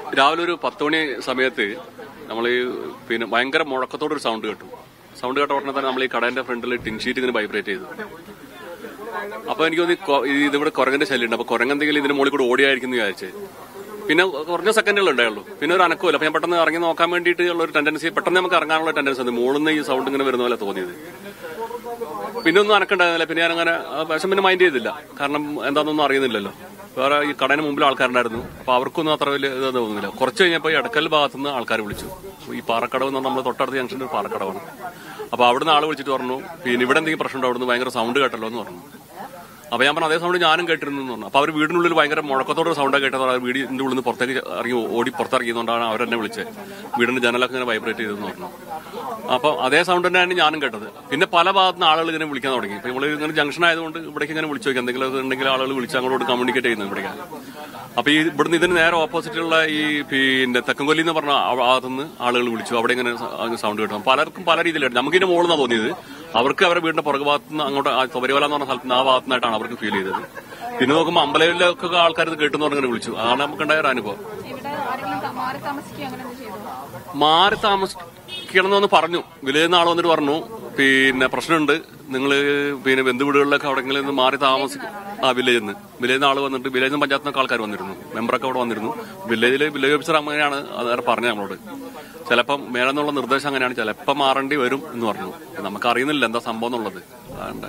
രാവിലെ ഒരു പത്ത് മണി സമയത്ത് നമ്മൾ ഈ പിന്നെ ഭയങ്കര മുഴക്കത്തോടൊരു സൗണ്ട് കേട്ടു സൗണ്ട് കേട്ട ഉടനെ തന്നെ നമ്മൾ ഈ കടേന്റെ ഫ്രണ്ടിൽ ടിൻ ഷീറ്റ് ഇങ്ങനെ വൈബ്രേറ്റ് ചെയ്തു അപ്പൊ എനിക്ക് തോന്നി കൊ- ഈ ഇതിവിടെ കുരങ്ങന്റെ ശല്യം ഉണ്ട് അപ്പൊ കുരങ്ങ് എന്തെങ്കിലും ഇതിന്റെ മുകളിൽ കൂടെ ഓടിയായിരിക്കും എന്ന് വിചാരിച്ചേ പിന്നെ കുറഞ്ഞ സെക്കൻഡുകൾ ഉണ്ടായുള്ളൂ പിന്നെ ഒരു അനക്കമില്ല അപ്പൊ ഞാൻ പെട്ടെന്ന് ഇറങ്ങി നോക്കാൻ വേണ്ടിയിട്ട് ഉള്ള ഒരു ടെൻഡൻസി പെട്ടെന്ന് നമുക്ക് ഇറങ്ങാനുള്ള ടെൻഡൻസി ഉണ്ട് മുകളിൽ നിന്ന് ഈ സൗണ്ട് ഇങ്ങനെ വരുന്ന പോലെ തോന്നിയത് പിന്നെ ഒന്നും അനക്കുണ്ടായിരുന്നില്ല പിന്നെ ഞാൻ അങ്ങനെ പക്ഷെ പിന്നെ മൈൻഡ് ചെയ്തില്ല കാരണം എന്താണെന്നൊന്നും അറിയുന്നില്ലല്ലോ വേറെ ഈ കടന് മുമ്പിൽ ആൾക്കാരുണ്ടായിരുന്നു അപ്പൊ അവർക്കൊന്നും അത്ര വലിയ ഇത് തോന്നുന്നില്ല കുറച്ച് കഴിഞ്ഞപ്പോൾ ഈ അടക്കൽ ഭാഗത്തുനിന്ന് ആൾക്കാർ വിളിച്ചു ഈ പാറക്കടവ് എന്ന് പറഞ്ഞാൽ നമ്മൾ തൊട്ടടുത്ത ജംഗ്ഷനിൽ ഒരു പാറക്കടവാണ് അപ്പൊ അവിടുന്ന് ആൾ വിളിച്ചിട്ട് പറഞ്ഞു പിന്നെ ഇവിടെ എന്തെങ്കിലും പ്രശ്നമുണ്ടോ അവിടുന്ന് ഭയങ്കര സൗണ്ട് കേട്ടല്ലോ എന്ന് പറഞ്ഞു അപ്പൊ ഞാൻ പറഞ്ഞു അതേ സൗണ്ട് ഞാനും കേട്ടിരുന്നു എന്ന് പറഞ്ഞു അപ്പൊ അവർ വീടിനുള്ളിൽ ഭയങ്കര മുഴക്കത്തോടെ സൗണ്ട് കേട്ടത് അവർ വീടിന്റെ ഉള്ളിൽ നിന്ന് പുറത്തേക്ക് ഇറങ്ങി ഓടി പുറത്തിറങ്ങിയതുകൊണ്ടാണ് അവരെന്നെ വിളിച്ചത് വീടിന്റെ ജനലൊക്കെ ഇങ്ങനെ വൈബ്രേറ്റ് ചെയ്തെന്ന് പറഞ്ഞു അപ്പൊ അതേ സൗണ്ട് തന്നെയാണ് ഞാനും കേട്ടത് പിന്നെ പല ഭാഗത്ത് നിന്ന് ആളുകൾ ഇങ്ങനെ വിളിക്കാൻ തുടങ്ങി ഇപ്പൊ ഇവിടെ ഇങ്ങനെ ജംഗ്ഷൻ ആയതുകൊണ്ട് ഇവിടേക്ക് ഇങ്ങനെ വിളിച്ചു നോക്കി എന്തെങ്കിലും ഒക്കെ ഉണ്ടെങ്കിൽ ആളുകൾ വിളിച്ച് അങ്ങോട്ട് കമ്മ്യൂണിക്കേറ്റ് ചെയ്യുന്നു ഇവിടേക്ക് അപ്പൊ ഈ ഇവിടുന്ന് ഇതിന് നേരെ ഓപ്പോസിറ്റുള്ള ഈ പിന്നെ തെക്കൻകൊല്ലി എന്ന് പറഞ്ഞ ആ ഭാഗത്തുനിന്ന് ആളുകൾ വിളിച്ചു അവിടെ ഇങ്ങനെ സൗണ്ട് കേട്ടു പലർക്കും പല രീതിയിലായിട്ട് നമുക്ക് ഇതിന്റെ മുകളിൽ നിന്നാണ് തോന്നിയത് അവർക്ക് അവരുടെ വീടിന്റെ പുറകു ഭാഗത്ത് നിന്ന് അങ്ങോട്ട് ആ തൊവരിവല എന്ന് പറഞ്ഞ സ്ഥലത്ത് നിന്ന് ആ ഭാഗത്തുനിന്നായിട്ടാണ് അവർക്ക് ഫീൽ ചെയ്തത് പിന്നെ നോക്കുമ്പോൾ അമ്പലയിലൊക്കെ ആൾക്കാർ ഇത് കേട്ടെന്ന് പറഞ്ഞങ്ങനെ വിളിച്ചു അതാണ് നമുക്കുണ്ടായ ഒരു അനുഭവം ഇവിടെ ആരെങ്കിലും ത- മാറി താമസിക്കുക അങ്ങനെ എന്ത് ചെയ്തു മാറി താമസിക്കണമെന്ന് പറഞ്ഞു വില്ലേജിൽ നിന്ന് ആൾ വന്നിട്ട് പറഞ്ഞു പിന്നെ പ്രശ്നമുണ്ട് നിങ്ങൾ പിന്നെ ബന്ധുവീടുകളിലൊക്കെ അവിടെങ്കിലും നിന്ന് മാറി താമസിക്കും ആ വില്ലേജിൽ നിന്ന് വില്ലേജിൽ നിന്ന് ആൾ വന്നിട്ട് വില്ലേജിൽ നിന്ന് പഞ്ചായത്തിൽ നിന്നൊക്കെ ആൾക്കാർ വന്നിരുന്നു മെമ്പറൊക്കെ അവിടെ വന്നിരുന്നു വില്ലേജിൽ വില്ലേജ് ഓഫീസർ അങ്ങനെയാണ് അത് പറഞ്ഞത് നമ്മളോട് ചിലപ്പം മേലെന്നുള്ള നിർദ്ദേശം അങ്ങനെയാണ് ചിലപ്പം മാറേണ്ടി വരും എന്ന് പറഞ്ഞു നമുക്ക് അറിയുന്നില്ല എന്താ സംഭവം എന്നുള്ളത് അതുകൊണ്ട്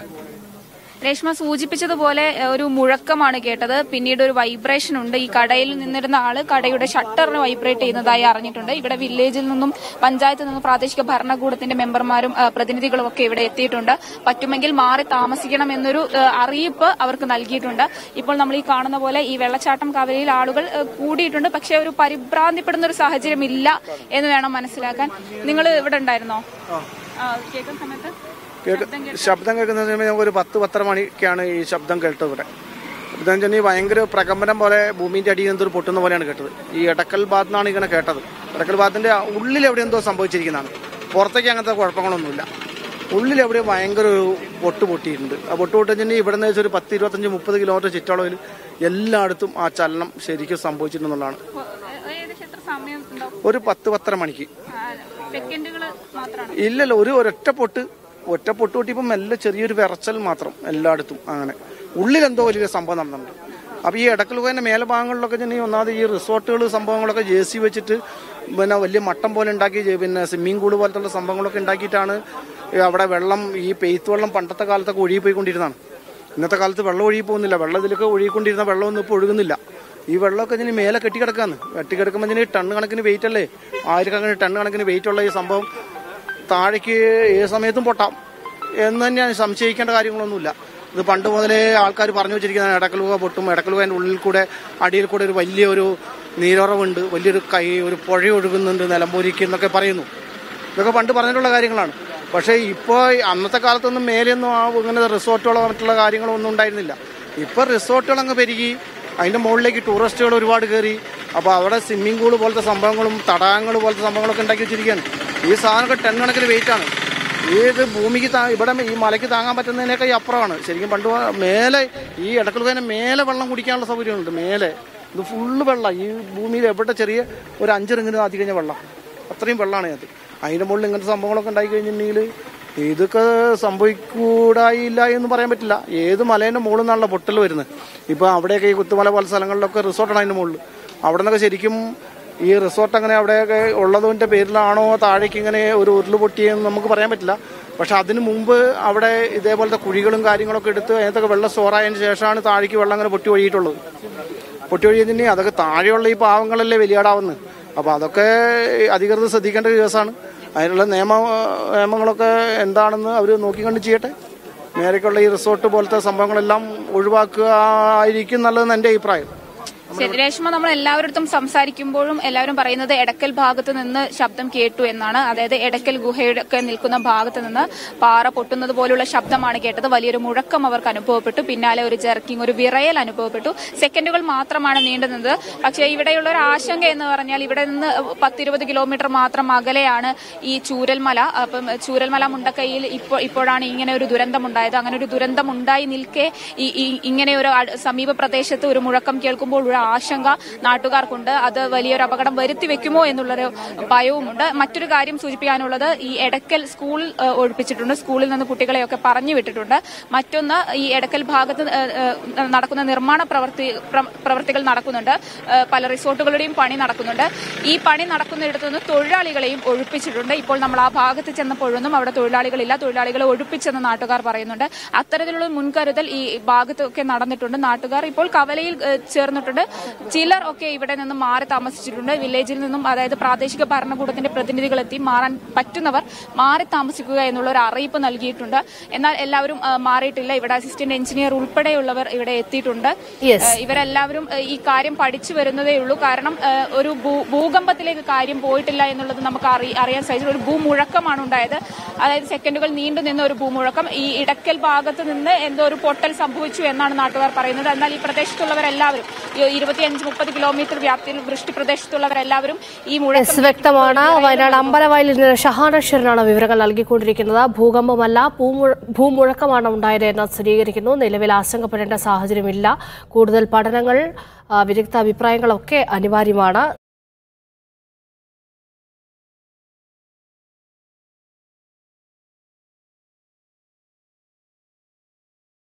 രേഷ്മ സൂചിപ്പിച്ചതുപോലെ എ, ഒരു മുഴക്കമാണ് കേട്ടത് പിന്നീട് ഒരു വൈബ്രേഷൻ ഉണ്ട് ഈ കടയിൽ നിന്നിരുന്ന ആള് കടയുടെ ഷട്ടറിന് വൈബ്രേറ്റ് ചെയ്യുന്നതായി അറിഞ്ഞിട്ടുണ്ട് ഇവിടെ വില്ലേജിൽ നിന്നും പഞ്ചായത്തിൽ നിന്നും പ്രാദേശിക ഭരണകൂടത്തിന്റെ മെമ്പർമാരും എ, പ്രതിനിധികളും ഒക്കെ ഇവിടെ എത്തിയിട്ടുണ്ട് പറ്റുമെങ്കിൽ മാറി താമസിക്കണം എന്നൊരു എ, അറിയിപ്പ് അവർക്ക് നൽകിയിട്ടുണ്ട് ഇപ്പോൾ നമ്മൾ ഈ കാണുന്ന പോലെ ഈ വെള്ളച്ചാട്ടം കവലയിൽ ആളുകൾ എ, കൂടിയിട്ടുണ്ട് പക്ഷെ ഒരു പരിഭ്രാന്തിപ്പെടുന്ന ഒരു സാഹചര്യം ഇല്ല എന്ന് വേണം മനസ്സിലാക്കാൻ നിങ്ങൾ ഇവിടെ ഉണ്ടായിരുന്നോ ആ, കേൾക്കുന്ന സമയത്ത് കേക്ക് ശബ്ദം കേൾക്കുന്ന സമയം നമുക്ക് ഒരു പത്ത് പത്തര മണിക്കാണ് ഈ ശബ്ദം കേട്ടത് ഇവിടെ എന്താ വെച്ചാൽ ഈ ഭയങ്കര പ്രകമ്പനം പോലെ ഭൂമിന്റെ അടിയിൽ നിന്നൊരു പൊട്ടുന്ന പോലെയാണ് കേട്ടത് ഈ എടക്കൽ ഭാഗത്തു നിന്നാണ് ഇങ്ങനെ കേട്ടത് എടക്കൽ ഭാഗത്തിന്റെ ഉള്ളിൽ എവിടെ എന്തോ സംഭവിച്ചിരിക്കുന്നതാണ് പുറത്തേക്ക് അങ്ങനത്തെ കുഴപ്പങ്ങളൊന്നുമില്ല ഉള്ളിൽ എവിടെ ഭയങ്കര ഒരു പൊട്ട് പൊട്ടിയിട്ടുണ്ട് ആ പൊട്ട് പൊട്ടിച്ചിട്ടുണ്ടെങ്കിൽ ഇവിടെ നിന്ന് ഒരു പത്ത് ഇരുപത്തഞ്ച് മുപ്പത് കിലോമീറ്റർ ചുറ്റളവിൽ എല്ലായിടത്തും ആ ചലനം ശരിക്കും സംഭവിച്ചിട്ടുണ്ടെന്നുള്ളതാണ് ഏകദേശം എത്ര സമയം ഉണ്ടാവും ഒരു പത്ത് പത്തര മണിക്ക് സെക്കൻഡുകൾ മാത്രമാണ് ഇല്ലല്ലോ ഒരു ഒരൊറ്റ പൊട്ട് ഒറ്റ പൊട്ട് പൊട്ടിയപ്പോൾ മെല്ലെ ചെറിയൊരു വിറച്ചൽ മാത്രം എല്ലായിടത്തും അങ്ങനെ ഉള്ളിൽ എന്തോ വലിയ സംഭവം നടന്നിട്ടുണ്ട് അപ്പോൾ ഈ ഇടക്കൽ പോയതിൻ്റെ മേലെ ഭാഗങ്ങളിലൊക്കെ തന്നെ ഈ ഒന്നാമത് ഈ റിസോർട്ടുകൾ സംഭവങ്ങളൊക്കെ ജെ സി വെച്ചിട്ട് പിന്നെ വലിയ മട്ടം പോലെ ഉണ്ടാക്കി ജെ- പിന്നെ സ്വിമ്മിംഗ് പൂള് പോലത്തുള്ള സംഭവങ്ങളൊക്കെ ഉണ്ടാക്കിയിട്ടാണ് ഈ അവിടെ വെള്ളം ഈ പെയ്ത്ത് വെള്ളം പണ്ടത്തെ കാലത്തൊക്കെ ഒഴുകി പോയിക്കൊണ്ടിരുന്നതാണ് ഇന്നത്തെ കാലത്ത് വെള്ളം ഒഴുകി പോകുന്നില്ല വെള്ളം ഇതിലൊക്കെ ഒഴുകിക്കൊണ്ടിരുന്ന വെള്ളമൊന്നും ഇപ്പോൾ ഒഴുകുന്നില്ല ഈ വെള്ളമൊക്കെ ഇതിന് മേലെ കെട്ടിക്കിടക്കാന്ന് കെട്ടിക്കിടക്കുമ്പോൾ ഇതിന് ടണ്ണ് കണക്കിന് വെയിറ്റ് അല്ലേ ആയിരക്കണക്കിന് ടണ്ണ് കണക്കിന് വെയിറ്റ് ഉള്ള ഈ സംഭവം താഴേക്ക് ഏത് സമയത്തും പൊട്ടാം എന്ന് തന്നെയാണ് സംശയിക്കേണ്ട കാര്യങ്ങളൊന്നുമില്ല ഇത് പണ്ട് മുതലേ ആൾക്കാർ പറഞ്ഞു വെച്ചിരിക്കുന്നതാണ് ഇടക്കലുക പൊട്ടും ഇടക്കലുകൻ്റെ ഉള്ളിൽ കൂടെ അടിയിൽ കൂടെ ഒരു വലിയൊരു നീരുറവുണ്ട് വലിയൊരു കൈ ഒരു പുഴ ഒഴുകുന്നുണ്ട് നിലമ്പൂരിക്ക് എന്നൊക്കെ പറയുന്നു ഇതൊക്കെ പണ്ട് പറഞ്ഞിട്ടുള്ള കാര്യങ്ങളാണ് പക്ഷേ ഇപ്പോൾ അന്നത്തെ കാലത്തൊന്നും മേലെയൊന്നും ആ ഇങ്ങനെ റിസോർട്ടുകളോ മറ്റുള്ള കാര്യങ്ങളോ ഒന്നും ഉണ്ടായിരുന്നില്ല ഇപ്പോൾ റിസോർട്ടുകൾ അങ്ങ് പെരുകി അതിൻ്റെ മുകളിലേക്ക് ടൂറിസ്റ്റുകൾ ഒരുപാട് കയറി അപ്പോൾ അവിടെ സ്വിമ്മിംഗ് പൂൾ പോലത്തെ സംഭവങ്ങളും തടാകങ്ങൾ പോലത്തെ സംഭവങ്ങളൊക്കെ ഉണ്ടാക്കി വെച്ചിരിക്കുകയാണ് ഈ സാധനമൊക്കെ ടൺ കണക്കിന് വെയിറ്റ് ആണ് ഏത് ഭൂമിക്ക് താ ഇവിടെ ഈ മലയ്ക്ക് താങ്ങാൻ പറ്റുന്നതിനൊക്കെ ഈ അപ്പുറമാണ് ശരിക്കും പണ്ട് പോ- മേലെ ഈ ഇടക്കൽ മേലെ വെള്ളം കുടിക്കാനുള്ള സൗകര്യമുണ്ട് മേലെ ഇത് ഫുള്ള് വെള്ളം ഈ ഭൂമിയിൽ എവിടെ ചെറിയ ഒരു അഞ്ചിറങ്ങിന് ആദ്യം കഴിഞ്ഞ വെള്ളം അത്രയും വെള്ളമാണ് അത് അതിൻ്റെ മുകളിൽ ഇങ്ങനത്തെ സംഭവങ്ങളൊക്കെ ഉണ്ടായി കഴിഞ്ഞിട്ടുണ്ടെങ്കിൽ ഇതൊക്കെ സംഭവിക്കൂടായില്ല എന്ന് പറയാൻ പറ്റില്ല ഏത് മലേൻ്റെ മുകളിൽ നിന്നാണല്ലോ പൊട്ടൽ വരുന്നത് ഇപ്പോൾ അവിടെയൊക്കെ ഈ കുത്തുമല പോലെ സ്ഥലങ്ങളിലൊക്കെ റിസോർട്ടാണ് അതിൻ്റെ മുകളിൽ അവിടെ നിന്നൊക്കെ ശരിക്കും ഈ റിസോർട്ട് അങ്ങനെ അവിടെയൊക്കെ ഉള്ളതിൻ്റെ പേരിലാണോ താഴേക്ക് ഇങ്ങനെ ഒരു ഉരുൾ പൊട്ടിയെന്ന് നമുക്ക് പറയാൻ പറ്റില്ല പക്ഷെ അതിന് മുമ്പ് അവിടെ ഇതേപോലത്തെ കുഴികളും കാര്യങ്ങളൊക്കെ എടുത്ത് അതിനകത്തൊക്കെ വെള്ളം സ്റ്റോറായതിനു ശേഷമാണ് താഴേക്ക് വെള്ളം അങ്ങനെ പൊട്ടി ഒഴുകിയിട്ടുള്ളത് പൊട്ടി ഒഴുകിയതിന് അതൊക്കെ താഴെയുള്ള ഈ പാവങ്ങളല്ലേ വലിയാടാവുന്നത് അപ്പോൾ അതൊക്കെ അധികൃതർ ശ്രദ്ധിക്കേണ്ട ഒരു കേസാണ് അതിനുള്ള നിയമ നിയമങ്ങളൊക്കെ എന്താണെന്ന് അവർ നോക്കിക്കണ്ട് ചെയ്യട്ടെ നേരേക്കുള്ള ഈ റിസോർട്ട് പോലത്തെ സംഭവങ്ങളെല്ലാം ഒഴിവാക്കുക ആയിരിക്കും നല്ലതെന്ന് എൻ്റെ അഭിപ്രായം ശരി രേഷ്മ നമ്മൾ എല്ലാവരുടെ സംസാരിക്കുമ്പോഴും എല്ലാവരും പറയുന്നത് എടക്കൽ ഭാഗത്ത് നിന്ന് ശബ്ദം കേട്ടു എന്നാണ് അതായത് എടക്കൽ ഗുഹയുടെ നിൽക്കുന്ന ഭാഗത്ത് നിന്ന് പാറ പൊട്ടുന്നത് പോലുള്ള ശബ്ദമാണ് കേട്ടത് വലിയൊരു മുഴക്കം അവർക്ക് അനുഭവപ്പെട്ടു പിന്നാലെ ഒരു ജെർക്കിംഗ് ഒരു വിറയൽ അനുഭവപ്പെട്ടു സെക്കൻഡുകൾ മാത്രമാണ് നീണ്ടുനിന്നത് പക്ഷേ ഇവിടെയുള്ള ഒരു ആശങ്ക എന്ന് പറഞ്ഞാൽ ഇവിടെ നിന്ന് പത്തിരുപത് കിലോമീറ്റർ മാത്രം അകലെയാണ് ഈ ചൂരൽമല അപ്പം ചൂരൽമല മുണ്ടക്കൈയിൽ ഇപ്പോൾ ഇപ്പോഴാണ് ഇങ്ങനെ ഒരു ദുരന്തം ഉണ്ടായത് അങ്ങനെ ഒരു ദുരന്തം ഉണ്ടായി നിൽക്കെ ഈ ഈ- ഇങ്ങനെ ഒരു അട്- സമീപ പ്രദേശത്ത് ഒരു മുഴക്കം കേൾക്കുമ്പോൾ ഒരു ആശങ്ക നാട്ടുകാർക്കുണ്ട് അത് വലിയൊരു അപകടം വരുത്തി വെക്കുമോ എന്നുള്ളൊരു ഭയവുമുണ്ട് മറ്റൊരു കാര്യം സൂചിപ്പിക്കാനുള്ളത് ഈ എടക്കൽ സ്കൂൾ ഏഹ്, ഒഴിപ്പിച്ചിട്ടുണ്ട് സ്കൂളിൽ നിന്ന് കുട്ടികളെയൊക്കെ പറഞ്ഞു വിട്ടിട്ടുണ്ട് മറ്റൊന്ന് ഈ എടക്കൽ ഭാഗത്ത് ഏഹ്, ഏഹ്, നടക്കുന്ന നിർമ്മാണ പ്രവൃത്തി പ്ര- പ്രവൃത്തികൾ നടക്കുന്നുണ്ട് ഏഹ്, പല റിസോർട്ടുകളുടെയും പണി നടക്കുന്നുണ്ട് ഈ പണി നടക്കുന്നിടത്തു നിന്ന് തൊഴിലാളികളെയും ഒഴിപ്പിച്ചിട്ടുണ്ട് ഇപ്പോൾ നമ്മൾ ആ ഭാഗത്ത് ചെന്നപ്പോഴൊന്നും അവിടെ തൊഴിലാളികളില്ല തൊഴിലാളികളെ ഒഴിപ്പിച്ചെന്ന് നാട്ടുകാർ പറയുന്നുണ്ട് അത്തരത്തിലുള്ള മുൻകരുതൽ ഈ ഭാഗത്തൊക്കെ നടന്നിട്ടുണ്ട് നാട്ടുകാർ ഇപ്പോൾ കവലയിൽ ഏഹ്, ചേർന്നിട്ടുണ്ട് ചിലർ ഒക്കെ ഇവിടെ നിന്ന് മാറി താമസിച്ചിട്ടുണ്ട് വില്ലേജിൽ നിന്നും അതായത് പ്രാദേശിക ഭരണകൂടത്തിന്റെ പ്രതിനിധികൾ എത്തി മാറാൻ പറ്റുന്നവർ മാറി താമസിക്കുക എന്നുള്ള ഒരു അറിയിപ്പ് നൽകിയിട്ടുണ്ട് എന്നാൽ എല്ലാവരും ഏഹ്, മാറിയിട്ടില്ല ഇവിടെ അസിസ്റ്റന്റ് എഞ്ചിനീയർ ഉൾപ്പെടെയുള്ളവർ ഇവിടെ എത്തിയിട്ടുണ്ട് Yes. ഏഹ്, ഇവരെല്ലാവരും ഏഹ്, ഈ കാര്യം പഠിച്ചു വരുന്നതേ ഉള്ളൂ കാരണം ഏഹ്, ഒരു ഭൂ- ഭൂകമ്പത്തിലേക്ക് കാര്യം പോയിട്ടില്ല എന്നുള്ളത് നമുക്ക് അറി- അറിയാൻ സാധിച്ചു ഒരു ഭൂമുഴക്കമാണ് ഉണ്ടായത് അതായത് സെക്കൻഡുകൾ നീണ്ടു നിന്ന ഒരു ഭൂമുഴക്കം ഈ ഇടക്കൽ ഭാഗത്ത് നിന്ന് എന്തോ ഒരു പൊട്ടൽ സംഭവിച്ചു എന്നാണ് നാട്ടുകാർ പറയുന്നത് എന്നാൽ ഈ പ്രദേശത്തുള്ളവരെല്ലാവരും ഈ ഇരുപത്തിയഞ്ച് മുപ്പത് കിലോമീറ്റർ വ്യാപ്തിയിൽ വൃഷ്ടി പ്രദേശത്തുള്ളവരെല്ലാവരും ഈ എസ് മുഴക്കം വ്യക്തമാണ് വയനാട് അമ്പലവയലിൽ നിന്ന് ഷഹാനഷറിനാണ് വിവരങ്ങൾ നൽകിക്കൊണ്ടിരിക്കുന്നത് ഭൂകമ്പമല്ല ഭൂമുഴ- ഭൂമുഴക്കമാണ് ഉണ്ടായത് എന്ന് സ്ഥിരീകരിക്കുന്നു നിലവിൽ ആശങ്കപ്പെടേണ്ട സാഹചര്യമില്ല കൂടുതൽ പഠനങ്ങൾ ആ, വിദഗ്ധ അഭിപ്രായങ്ങളൊക്കെ അനിവാര്യമാണ്